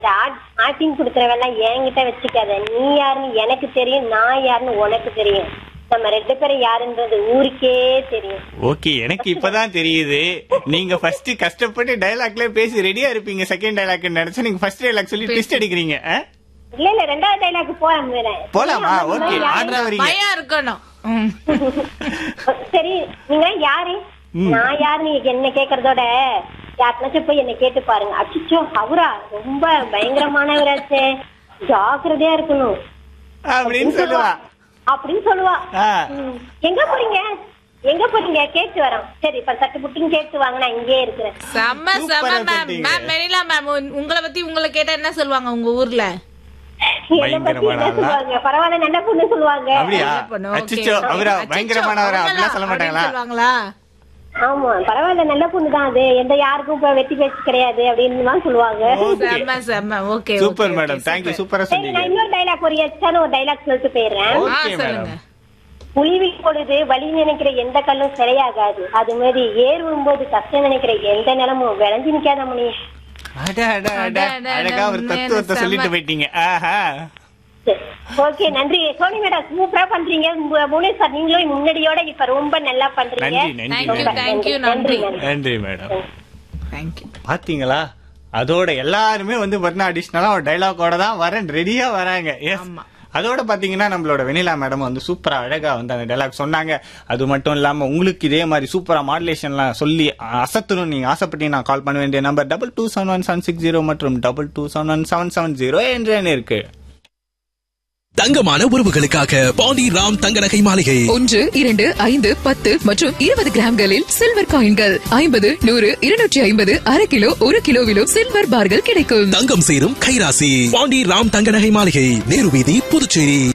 Acting கொடுக்குறவெல்லாம் என்கிட்ட வச்சுக்காத நீ யாருன்னு எனக்கு தெரியும் நான் யாருன்னு உனக்கு தெரியும் நம்ம ரெண்டு பேரும் யாருன்றது ஊருக்கே தெரியும் ஓகே எனக்கு இப்பதான் தெரியுது நீங்க ஃபர்ஸ்ட் கஷ்டப்பட்டு டயலாக்ல பேசி ரெடியா இருப்பீங்க செகண்ட் டயலாக் நினைச்சு நீங்க ஃபர்ஸ்ட் டயலாக் சொல்லி ட்விஸ்ட் அடிக்கிறீங்க ஆ? இல்ல இல்ல ரெண்டாவது டைலாக் போலாம் வேற. போலாமா நீங்க ஓகே யாரு? ஆடுறா வரீங்க பயம் இருக்கணும் ம். சரி நீங்க யாரு நான் யாருன்னு என்ன கேக்குறதோட யாருனாச்சும் போய் என்ன கேட்டு பாருங்க அச்சிச்சோ அவரா ரொம்ப பயங்கரமானவராச்சே ஜாக்கிரதையா இருக்கணும் அப்படின்னு சொல்லுவா அப்படின்னு சொல்லுவா ஆ. ம். எங்க போறீங்க எங்க போறீங்க கேட்டு வரோம் சரி இப்ப சட்டு புட்டின்னு கேட்டு வாங்க நான் இங்கேயே இருக்கிறேன் செம்ம செம்ம சூப்பரா மேம் சொல்லிட்டீங்க. மேம் மெரிலா மேம் உங்களை பத்தி உங்களை கேட்டா என்ன சொல்லுவாங்க உங்க ஊர்ல என்ன பத்தி பயங்கரமான என்ன ஆளா? சொல்லுவாங்க பரவாயில்ல நல்ல பொண்ணு சொல்லுவாங்க அப்படியா என்ன பண்ணும்? Okay. அச்சிச்சோ அவரா அச்சச்சோ, பயங்கரமானவரா அவங்களா? அப்படிலாம் சொல்ல மாட்டாங்களா அப்படின்னு சொல்லுவாங்களா ஆமா பரவாயில்ல நல்ல பொண்ணு தான் அது எந்த யாருக்கும் இப்ப வெட்டி பேச்சு கிடையாது அப்படின்னு தான் சொல்லுவாங்க Okay. செம்ம செம்ம ஓகே சூப்பர் மேடம் தேங்க்யூ சூப்பரா சரி நான் சொன்னீங்க இன்னொரு டைலாக் ஒரு எச்சான ஒரு டைலாக் சொல்லிட்டு போயிடுறேன் Okay, ஆ madam. சொல்லுங்க புலிவி பொழுது வலி நினைக்கிற எந்த கல்லும் சிலையாகாது அது மாதிரி ஏர் விழும்போது கஷ்டம் நினைக்கிற எந்த நிலமும் விளைஞ்சு நிக்காத மணி அட, அட, அட. அட, அட, அழகா ஒரு உண்மையான தத்துவத்தை செம்ம. சொல்லிட்டு போயிட்டீங்க ஆஹா ஓகே நன்றி சோனி மேடம் சூப்பரா பண்றீங்க மு- புவனேஷ் சார் நீங்களும் முன்னாடியோட இப்ப ரொம்ப நல்லா பண்றீங்க நன்றி நன்றி Thank you, madam thank you, நன்றி. நன்றி மேடம் தேங்க்யூ பாத்தீங்களா அதோட எல்லாருமே வந்து பாத்தீங்கன்னா அடிஷ்னலா ஒரு டைலாக்கோட தான் வரேன் ரெடியா வராங்க எஸ் ஆமா. அதோட பாத்தீங்கன்னா நம்மளோட வெனிலா மேடம் வந்து சூப்பரா அழகா வந்து அந்த டைலாக் சொன்னாங்க அது மட்டும் இல்லாம உங்களுக்கு இதே மாதிரி சூப்பரா மாடுலேஷன்லாம் சொல்லி அசத்தணும் நீங்க ஆசைப்பட்டீங்கன்னா கால் பண்ண வேண்டிய number double two seven one seven six zero மற்றும் double two seven one seven seven zero என்ற எண் இருக்கு தங்கமான உறவுகளுக்காக பாண்டி ராம் தங்க நகை மாளிகை ஒன்று இரண்டு ஐந்து பத்து மற்றும் இருபது கிராம்களில் சில்வர் காயின்கள் ஐம்பது நூறு இருநூற்றி ஐம்பது அரை கிலோ ஒரு கிலோவிலும் சில்வர் பார்கள் கிடைக்கும் தங்கம் சேரும் கைராசி பாண்டி ராம் தங்க நகை மாளிகை நேரு வீதி புதுச்சேரி